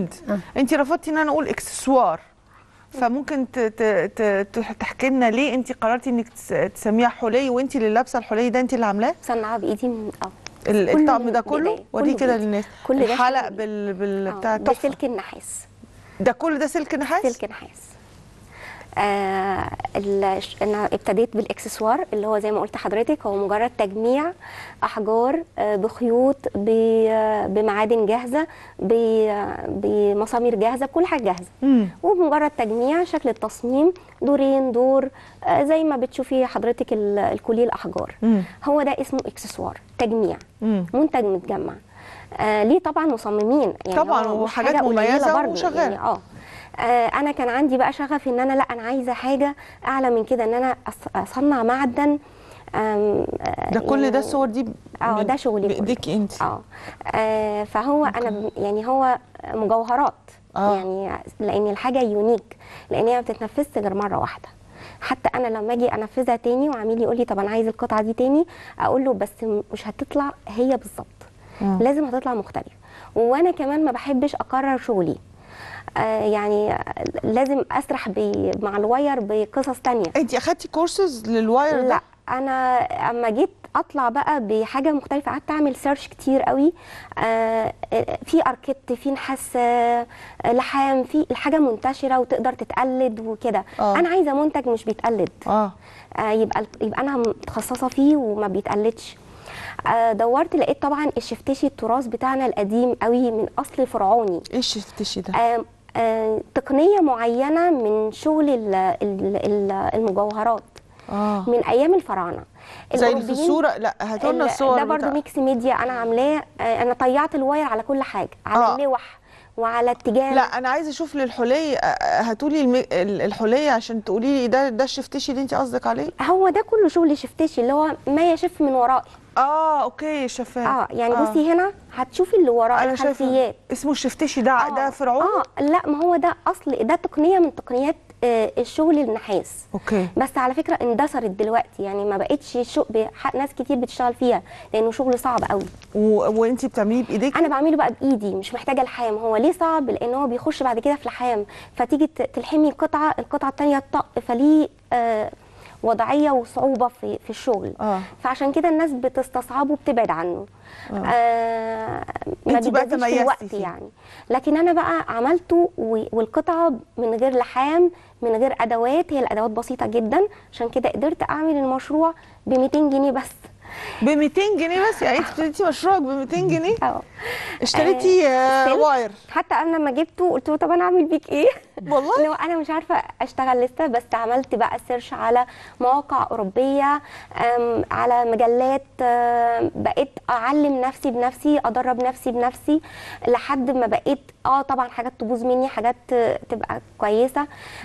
هند انت رفضتي ان انا اقول اكسسوار فممكن ت- ت- ت- ت- تحكي لنا ليه انت قررتي انك تس- تسميها حلي وانت اللي لابسه الحلي ده انت اللي عاملاه مصنعه بايدي من اه ال- كله الطقم من ده كله البداية. وريه كله كده بإيدي. للناس كل ده الحلق شغل بال بال آه، بتاع تحفه بسلك النحاس ده كل ده سلك نحاس سلك نحاس آه ال- ش- انا ابتديت بالاكسسوار اللي هو زي ما قلت حضرتك هو مجرد تجميع احجار آه بخيوط ب- آه، بمعادن جاهزه ب- آه، بمسامير جاهزه بكل حاجه جاهزه مم. وبمجرد تجميع شكل التصميم دورين دور آه زي ما بتشوفي حضرتك ال- الكوليه الاحجار مم. هو ده اسمه اكسسوار تجميع مم. منتج متجمع آه ليه طبعا مصممين يعني طبعاً، هو مش وحاجات حاجة قليلة مميزة برضو وشغالة. يعني اه آه، انا كان عندي بقى شغف ان انا لا انا عايزه حاجه اعلى من كده ان انا أص- اصنع معدن آم، آه، ده كل ده يعني- الصور دي اه من- ده شغلي كله. بايديكي انت اه آه، فهو انا ب- يعني هو مجوهرات آه. يعني لان الحاجه يونيك لان هي ما بتتنفذش غير مره واحده حتى انا لما اجي انفذها تاني وعميل يقول لي طب انا عايز القطعه دي تاني اقول له بس م- مش هتطلع هي بالظبط آه. لازم هتطلع مختلفه وانا كمان ما بحبش اكرر شغلي آه يعني لازم اسرح ب- مع الواير بقصص تانية انت اخدتي كورسز للواير لا ده انا اما جيت اطلع بقى بحاجه مختلفه قعدت اعمل سيرش كتير قوي آه، آه، في اركيت في نحاس آه، لحام في الحاجه منتشره وتقدر تتقلد وكده آه. انا عايزه منتج مش بيتقلد اه آه، يبقى يبقى انا متخصصه فيه وما بيتقلدش آه، دورت لقيت طبعا الشفتشي التراث بتاعنا القديم قوي من اصل فرعوني ايه الشفتشي ده آه، آه، تقنيه معينه من شغل ال- ال- ال- المجوهرات اه من ايام الفراعنه زي اللي في الأوروبيين- الصوره لا هاتوا لنا ال- الصور ده برضو بتاع- ميكس ميديا انا عاملاه آه، انا طيعت الواير على كل حاجه على آه. اللوح وعلى اتجاه لا انا عايزه اشوف للحلي هاتوا لي المي... ال- الحلي عشان تقولي لي ده ده الشفتشي اللي انت قصدك عليه هو ده كله شغل شفتشي اللي هو ما يشف من ورائي اه اوكي شفاف اه يعني بصي هنا هتشوفي اللي وراء انا شايفه الخلفيات اسمه الشفتشي ده ده فرعون اه لا ما هو ده اصل ده تقنيه من تقنيات آه الشغل النحاس اوكي بس على فكره اندثرت دلوقتي يعني ما بقتش شو... بح- ناس كتير بتشتغل فيها لانه شغل صعب قوي و... وانت بتعمليه بايديك انا بعمله بقى بايدي مش محتاجه لحام هو ليه صعب لان هو بيخش بعد كده في لحام فتيجي ت- تلحمي قطعه القطعه الثانيه تطق فليه آه وضعيه وصعوبه في في الشغل اه فعشان كده الناس بتستصعبه وبتبعد عنه آه ما انتي بقى بيجازيش في تميزتي الوقت فيه. يعني لكن انا بقى عملته و- والقطعه من غير لحام من غير ادوات هي الادوات بسيطه جدا عشان كده قدرت اعمل المشروع ب 200 جنيه بس ب 200 جنيه بس يعني انت ابتديتي مشروعك ب 200 جنيه اه اشتريتي آه سلك. واير حتى انا لما جبته قلت له طب انا اعمل بيك ايه والله لو انا مش عارفه اشتغل لسه بس عملت بقى سيرش على مواقع اوروبيه أم، على مجلات أم، بقيت اعلم نفسي بنفسي ادرب نفسي بنفسي لحد ما بقيت اه طبعا حاجات تبوظ مني حاجات آه، تبقى كويسه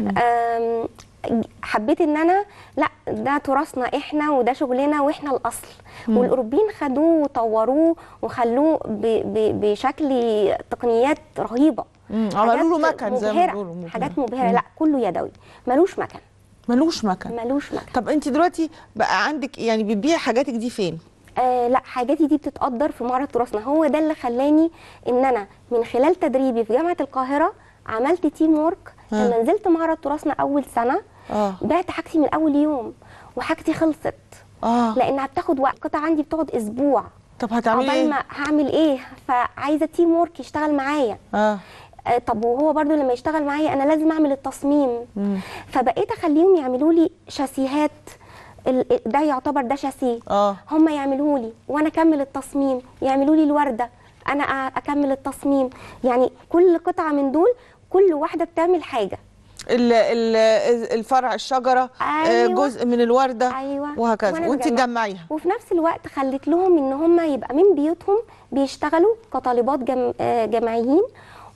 أم، حبيت ان انا لا ده تراثنا احنا وده شغلنا واحنا الاصل والاوروبيين خدوه وطوروه وخلوه ب- ب- بشكل تقنيات رهيبه مم، عملوا له حاجات مكن زي ما مبهرة، بيقولوا مبهرة. حاجات مبهره مم. لا كله يدوي ملوش مكن ملوش مكن ملوش مكن طب انت دلوقتي بقى عندك يعني بتبيعي حاجاتك دي فين آه لا حاجاتي دي بتتقدر في معرض تراثنا هو ده اللي خلاني ان انا من خلال تدريبي في جامعه القاهره عملت تيم وورك ها. لما نزلت معرض تراثنا اول سنه اه بعت حاجتي من اول يوم وحاجتي خلصت اه لانها بتاخد وقت القطعه عندي بتقعد اسبوع طب هتعملي عقبال ايه ما هعمل ايه فعايزه تيم وورك يشتغل معايا اه آه، طب وهو برضو لما يشتغل معايا انا لازم اعمل التصميم مم. فبقيت اخليهم يعملوا لي شاسيهات ال- ده يعتبر ده شاسيه اه هم يعملوا لي وانا اكمل التصميم يعملوا لي الورده انا أ- اكمل التصميم يعني كل قطعه من دول كل واحده بتعمل حاجه ال ال الفرع الشجره آه، أيوة. جزء من الورده ايوه وهكذا وأنا وانت بجمع. تجمعيها وفي نفس الوقت خليت لهم ان هم يبقى من بيوتهم بيشتغلوا كطالبات جم... آه، جامعيين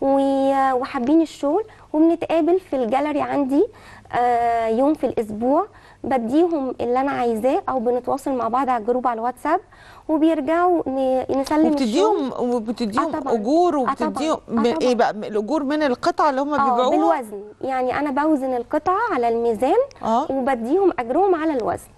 و- وحابين الشغل وبنتقابل في الجاليري عندي آه، يوم في الاسبوع بديهم اللي انا عايزاه او بنتواصل مع بعض على الجروب على الواتساب وبيرجعوا ن- نسلم الشغل وبتديهم وبتديهم آه طبعاً. اجور آه طبعاً. وبتديهم آه من طبعاً. ايه بقى الاجور من القطعه اللي هم اه بيبيعوها بالوزن يعني انا بوزن القطعه على الميزان اه وبديهم اجرهم على الوزن